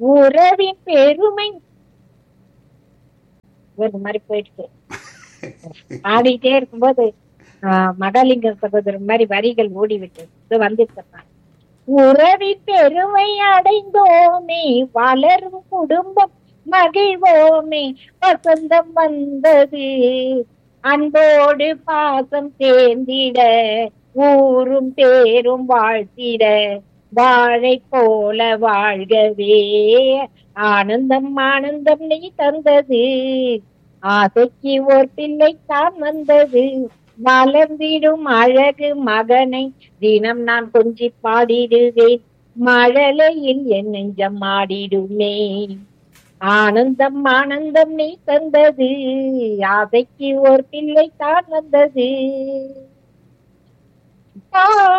உறவின் பெருமை ஒரு மாதிரி போயிடுச்சு ஆடிட்டே இருக்கும்போது ஆஹ், மகாலிங்க சகோதரர் மாதிரி வரிகள் ஓடி விட்டு வந்துட்டு உறவின் பெருமை அடைந்தோமே வளரும் குடும்பம் மகிழ்வோமே வசந்தம் வந்தது அன்போடு பாசம் சேர்ந்திட ஊரும் பேரும் வாழ்த்திட வாழை போல வாழ்கவே ஆனந்தம் ஆனந்தம் நீ தந்தது ஆசைக்கு ஓர் பிள்ளை தான் வந்தது வளர்ந்திடும் அழகு மகனை தினம் நான் கொஞ்சி பாடிடுவேன் மழலையில் என் நெஞ்சம் ஆடிடுமே ஆனந்தம் ஆனந்தம் நீ தந்தது ஆசைக்கு ஓர் பிள்ளை தான் வந்தது